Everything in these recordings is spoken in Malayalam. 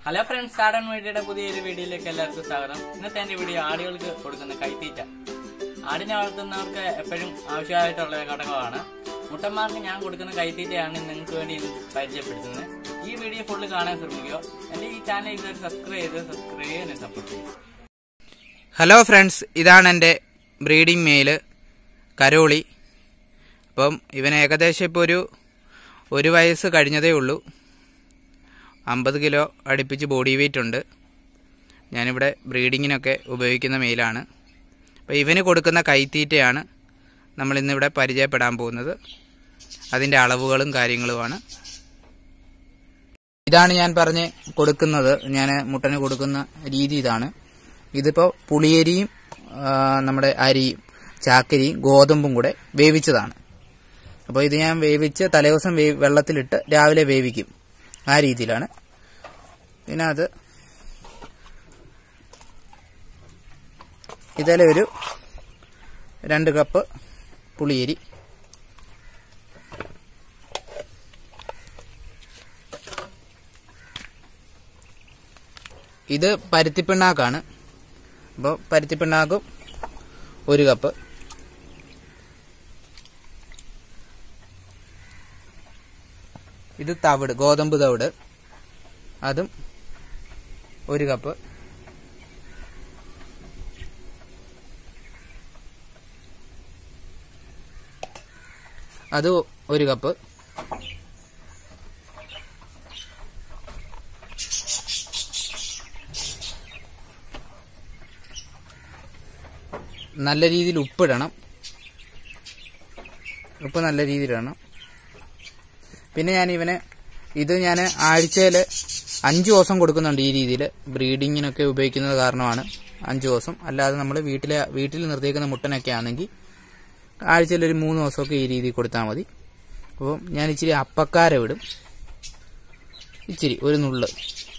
ഹലോ ഫ്രണ്ട്സ് സാഡൻ മീഡിയയുടെ പുതിയൊരു വീഡിയോയിലേക്ക് എല്ലാവർക്കും സ്വാഗതം ഇന്നത്തെ എന്റെ വീഡിയോ ആടുകൾക്ക് കൊടുക്കുന്ന കൈത്തീറ്റ ആടിനെ വളർത്തുന്നവർക്ക് എപ്പോഴും ആവശ്യമായിട്ടുള്ള ഒരു ഘടകമാണ് മുട്ടന്മാർക്ക് ഞാൻ കൊടുക്കുന്ന കൈത്തീറ്റയാണ് നിങ്ങൾക്ക് വേണ്ടി ഇന്ന് പരിചയപ്പെടുത്തുന്നത് ഈ വീഡിയോ ഫുള്ള് കാണാൻ ശ്രമിക്കുക എന്റെ ഈ ചാനൽ ഇതുവരെ സബ്സ്ക്രൈബ് ചെയ്ത് സബ്സ്ക്രൈബ് ചെയ്യാൻ സപ്പോർട്ട് ചെയ്യും ഹലോ ഫ്രണ്ട്സ് ഇതാണ് എൻ്റെ ബ്രീഡിംഗ് മെയില് കരോളി അപ്പം ഇവൻ ഏകദേശം ഇപ്പോൾ ഒരു ഒരു വയസ്സ് കഴിഞ്ഞതേ ഉള്ളൂ അമ്പത് കിലോ അടുപ്പിച്ച് ബോഡി വെയിറ്റ് ഉണ്ട് ഞാനിവിടെ ബ്രീഡിങ്ങിനൊക്കെ ഉപയോഗിക്കുന്ന മെയിലാണ് അപ്പോൾ ഇവന് കൊടുക്കുന്ന കൈത്തീറ്റയാണ് നമ്മൾ ഇന്നിവിടെ പരിചയപ്പെടാൻ പോകുന്നത് അതിൻ്റെ അളവുകളും കാര്യങ്ങളുമാണ് ഇതാണ് ഞാൻ പറഞ്ഞ് കൊടുക്കുന്നത് ഞാൻ മുട്ടന് കൊടുക്കുന്ന രീതി ഇതാണ് ഇതിപ്പോൾ പുളിയരിയും ആ, നമ്മുടെ അരിയും ചാക്കരിയും ഗോതമ്പും കൂടെ വേവിച്ചതാണ് അപ്പോൾ ഇത് ഞാൻ വേവിച്ച് തലേദിവസം വേ വെള്ളത്തിലിട്ട് രാവിലെ വേവിക്കും ആ രീതിയിലാണ് പിന്നെ അത് ഇതിലെ ഒരു രണ്ട് കപ്പ് പുളിയരി ഇത് പരുത്തിപ്പിണ്ണാക്കാണ് അപ്പോൾ പരുത്തിപ്പിണ്ണാക്കും ഒരു കപ്പ് ഇത് തവിട് ഗോതമ്പ് തവിട് അതും ഒരു കപ്പ് അത് ഒരു കപ്പ് നല്ല രീതിയിൽ ഉപ്പിടണം ഉപ്പ് നല്ല രീതിയിലിടണം പിന്നെ ഞാൻ ഇവന് ഇത് ഞാൻ ആഴ്ചയിൽ അഞ്ച് ദിവസം കൊടുക്കുന്നുണ്ട് ഈ രീതിയിൽ ബ്രീഡിങ്ങിനൊക്കെ ഉപയോഗിക്കുന്നത് കാരണമാണ് അഞ്ച് ദിവസം അല്ലാതെ നമ്മൾ വീട്ടിലെ വീട്ടിൽ നിർത്തിയേക്കുന്ന മുട്ടനൊക്കെ ആണെങ്കിൽ ആഴ്ചയിൽ ഒരു മൂന്ന് ദിവസമൊക്കെ ഈ രീതിയിൽ കൊടുത്താൽ മതി അപ്പോൾ ഞാൻ ഇച്ചിരി അപ്പക്കാര വിടും ഇച്ചിരി ഒരു നുള്ള്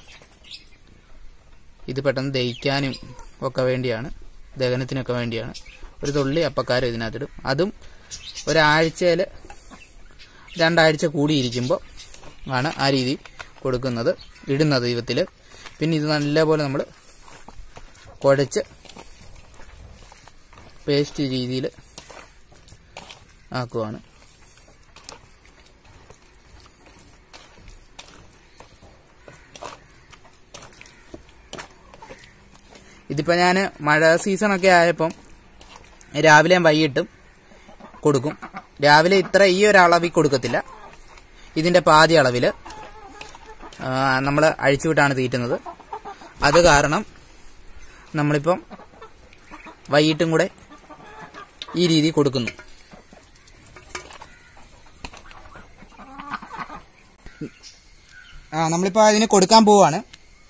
ഇത് പെട്ടെന്ന് ദഹിക്കാനും ഒക്കെ വേണ്ടിയാണ് ദഹനത്തിനൊക്കെ വേണ്ടിയാണ് ഒരു തുള്ളി അപ്പക്കാരം ഇതിനകത്തിടും അതും ഒരാഴ്ചയിൽ രണ്ടാഴ്ച കൂടിയിരിക്കുമ്പോൾ ആണ് ആ രീതി കൊടുക്കുന്നത് ഇടുന്നത് ദൈവത്തിൽ പിന്നെ ഇത് നല്ലപോലെ നമ്മൾ കുഴച്ച് പേസ്റ്റ് രീതിയിൽ ആക്കുവാണ് ഇതിപ്പോൾ ഞാൻ മഴ സീസണൊക്കെ ആയപ്പം രാവിലെയും വൈകിട്ടും കൊടുക്കും രാവിലെ ഇത്ര ഈ ഒരു അളവിൽ കൊടുക്കത്തില്ല ഇതിന്റെ പാതി അളവിൽ നമ്മൾ അഴിച്ചുവിട്ടാണ് തീറ്റുന്നത് അത് കാരണം നമ്മളിപ്പം വൈകിട്ടും കൂടെ ഈ രീതി കൊടുക്കുന്നു ആ നമ്മളിപ്പോൾ അതിന് കൊടുക്കാൻ പോവാണ്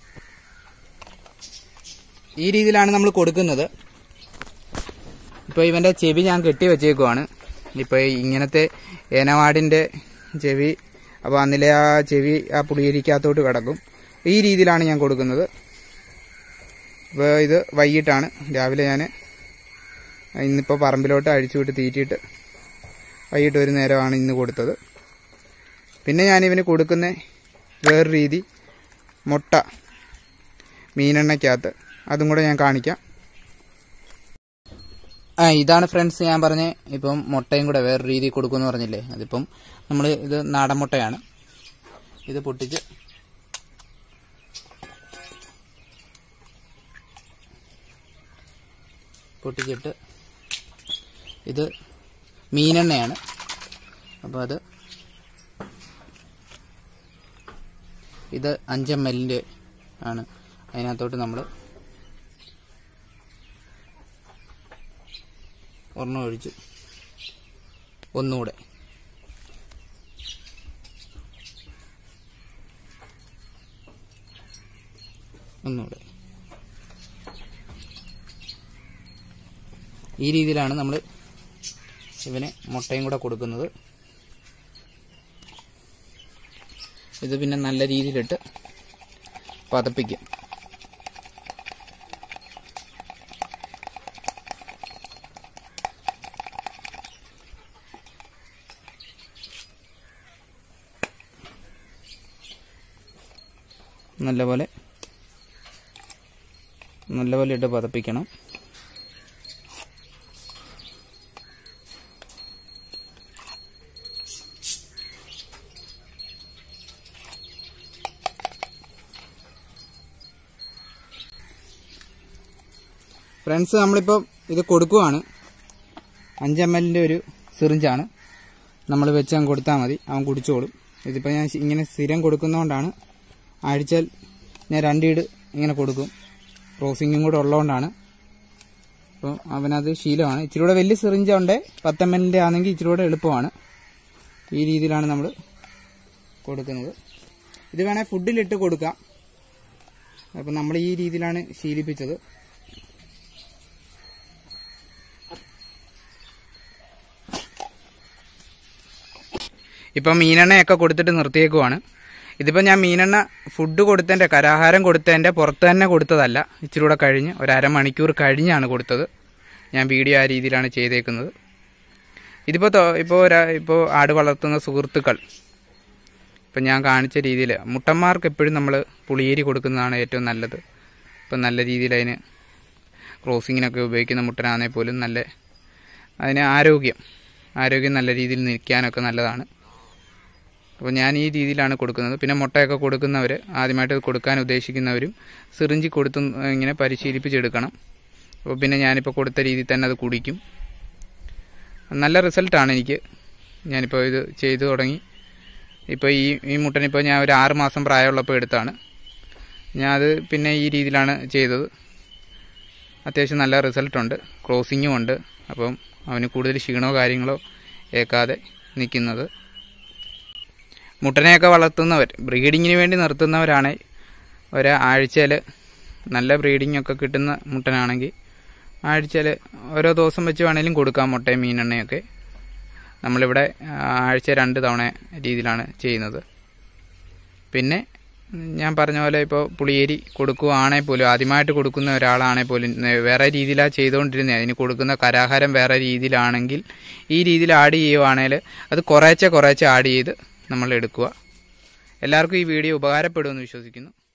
ഈ രീതിയിലാണ് നമ്മൾ കൊടുക്കുന്നത് ഇപ്പോൾ ഇവന്റെ ചെവി ഞാൻ കെട്ടി വെച്ചേക്കുവാണ് ഇപ്പോൾ ഇങ്ങനത്തെ ഏനവാടിന്റെ ചെവി അപ്പോൾ അന്നിലെ ആ ചെവി ആ പുളിയരിക്കകത്തോട്ട് കിടക്കും ഈ രീതിയിലാണ് ഞാൻ കൊടുക്കുന്നത് ഇപ്പോൾ ഇത് വൈകിട്ടാണ് രാവിലെ ഞാൻ ഇന്നിപ്പോൾ പറമ്പിലോട്ട് അഴിച്ചു വിട്ട് തീറ്റിയിട്ട് വൈകിട്ട് ഒരു നേരമാണ് ഇന്ന് കൊടുത്തത് പിന്നെ ഞാൻ ഇവന് കൊടുക്കുന്ന വേറൊരു രീതി മുട്ട മീനെണ്ണയ്ക്കകത്ത് അതും കൂടെ ഞാൻ കാണിക്കാം ആ ഇതാണ് ഫ്രണ്ട്സ് ഞാൻ പറഞ്ഞ ഇപ്പം മുട്ടയും കൂടെ വേറെ രീതി കൊടുക്കുമെന്ന് പറഞ്ഞില്ലേ അതിപ്പം നമ്മൾ ഇത് നാടൻ മുട്ടയാണ് ഇത് പൊട്ടിച്ച് പൊട്ടിച്ചിട്ട് ഇത് മീനെണ്ണയാണ് അപ്പോൾ അത് ഇത് അഞ്ച് എം എല്ലിൻ്റെ ആണ് അതിനകത്തോട്ട് നമ്മൾ ഒരെണ്ണം ഒഴിച്ചു ഒന്നുകൂടെ ഒന്നുകൂടെ ഈ രീതിയിലാണ് നമ്മൾ ഇവന് മുട്ടയും കൂടെ കൊടുക്കുന്നത് ഇത് പിന്നെ നല്ല രീതിയിലിട്ട് പതപ്പിക്കും നല്ലപോലെ നല്ലപോലെ ഇട്ട് പതപ്പിക്കണം ഫ്രണ്ട്സ് നമ്മളിപ്പോൾ ഇത് കൊടുക്കുവാണ് അഞ്ച് എം എല്ലിൻ്റെ ഒരു സിറിഞ്ചാണ് നമ്മൾ വെച്ച് അങ്ങ് കൊടുത്താൽ മതി അവൻ കുടിച്ചോളും ഇതിപ്പോൾ ഞാൻ ഇങ്ങനെ സ്ഥിരം കൊടുക്കുന്നതുകൊണ്ടാണ് ആഴ്ചയിൽ ഞാൻ രണ്ടീട് ഇങ്ങനെ കൊടുക്കും ക്രോസിങ്ങും കൂടെ ഉള്ളതുകൊണ്ടാണ് അപ്പോൾ അവനത് ശീലമാണ് ഇച്ചിരി കൂടെ വലിയ സിറിഞ്ച് ഉണ്ട് പത്ത് എം എല്ലിൻ്റെ ആണെങ്കിൽ ഇച്ചിരി കൂടെ എളുപ്പമാണ് ഈ രീതിയിലാണ് നമ്മൾ കൊടുക്കുന്നത് ഇത് വേണേൽ ഫുഡിലിട്ട് കൊടുക്കാം അപ്പം നമ്മൾ ഈ രീതിയിലാണ് ശീലിപ്പിച്ചത് ഇപ്പം മീനെണ്ണയൊക്കെ കൊടുത്തിട്ട് നിർത്തിയേക്കുവാണ് ഇതിപ്പോൾ ഞാൻ മീനെണ്ണ ഫുഡ് കൊടുത്തതിൻ്റെ കരാഹാരം കൊടുത്തതിൻ്റെ പുറത്ത് തന്നെ കൊടുത്തതല്ല ഇച്ചിരി കൂടെ കഴിഞ്ഞ് ഒരു അരമണിക്കൂർ കഴിഞ്ഞാണ് കൊടുത്തത് ഞാൻ വീഡിയോ ആ രീതിയിലാണ് ചെയ്തേക്കുന്നത് ഇതിപ്പോൾ ഇപ്പോൾ ഇപ്പോൾ ആട് വളർത്തുന്ന സുഹൃത്തുക്കൾ ഇപ്പം ഞാൻ കാണിച്ച രീതിയിൽ മുട്ടന്മാർക്ക് എപ്പോഴും നമ്മൾ പുളിയേരി കൊടുക്കുന്നതാണ് ഏറ്റവും നല്ലത് ഇപ്പം നല്ല രീതിയിൽ അതിന് ക്രോസിങ്ങിനൊക്കെ ഉപയോഗിക്കുന്ന മുട്ടനാണെങ്കിൽ പോലും നല്ല അതിന് ആരോഗ്യം ആരോഗ്യം നല്ല രീതിയിൽ നിൽക്കാനൊക്കെ നല്ലതാണ് അപ്പോൾ ഞാൻ ഈ രീതിയിലാണ് കൊടുക്കുന്നത് പിന്നെ മുട്ടയൊക്കെ കൊടുക്കുന്നവർ ആദ്യമായിട്ട് കൊടുക്കാൻ ഉദ്ദേശിക്കുന്നവരും സിറിഞ്ചി കൊടുത്ത് ഇങ്ങനെ പരിശീലിപ്പിച്ചെടുക്കണം അപ്പോൾ പിന്നെ ഞാനിപ്പോൾ കൊടുത്ത രീതിയിൽ തന്നെ അത് കുടിക്കും നല്ല റിസൾട്ടാണ് എനിക്ക് ഞാനിപ്പോൾ ഇത് ചെയ്തു തുടങ്ങി ഇപ്പോൾ ഈ ഈ മുട്ടനിപ്പോൾ ഞാൻ ഒരു ആറ് മാസം പ്രായമുള്ളപ്പോൾ എടുത്താണ് ഞാൻ അത് പിന്നെ ഈ രീതിയിലാണ് ചെയ്തത് അത്യാവശ്യം നല്ല റിസൾട്ടുണ്ട് ക്രോസിങ്ങും ഉണ്ട് അപ്പം അവന് കൂടുതൽ ക്ഷീണമോ കാര്യങ്ങളോ ഏക്കാതെ നിൽക്കുന്നത് മുട്ടനെയൊക്കെ വളർത്തുന്നവർ ബ്രീഡിങ്ങിന് വേണ്ടി നിർത്തുന്നവരാണ് ഒരാഴ്ചയിൽ നല്ല ബ്രീഡിംഗ് ഒക്കെ കിട്ടുന്ന മുട്ടനാണെങ്കിൽ ആഴ്ചയിൽ ഓരോ ദിവസം വെച്ച് വേണേലും കൊടുക്കാം മുട്ടയും മീനെണ്ണയൊക്കെ നമ്മളിവിടെ ആഴ്ച രണ്ട് തവണ രീതിയിലാണ് ചെയ്യുന്നത് പിന്നെ ഞാൻ പറഞ്ഞ പോലെ ഇപ്പോൾ പുളിയേരി കൊടുക്കുകയാണെങ്കിൽ പോലും ആദ്യമായിട്ട് കൊടുക്കുന്ന ഒരാളാണെങ്കിൽ പോലും വേറെ രീതിയിലാണ് ചെയ്തുകൊണ്ടിരുന്നത് അതിന് കൊടുക്കുന്ന കരാഹാരം വേറെ രീതിയിലാണെങ്കിൽ ഈ രീതിയിൽ ആഡ് ചെയ്യുവാണെങ്കിൽ അത് കുറേശ്ശെ കുറേശ്ശെ ആഡ് ചെയ്ത് നമ്മൾ എടുക്കുക എല്ലാവർക്കും ഈ വീഡിയോ ഉപകാരപ്പെടുമെന്ന് വിശ്വസിക്കുന്നു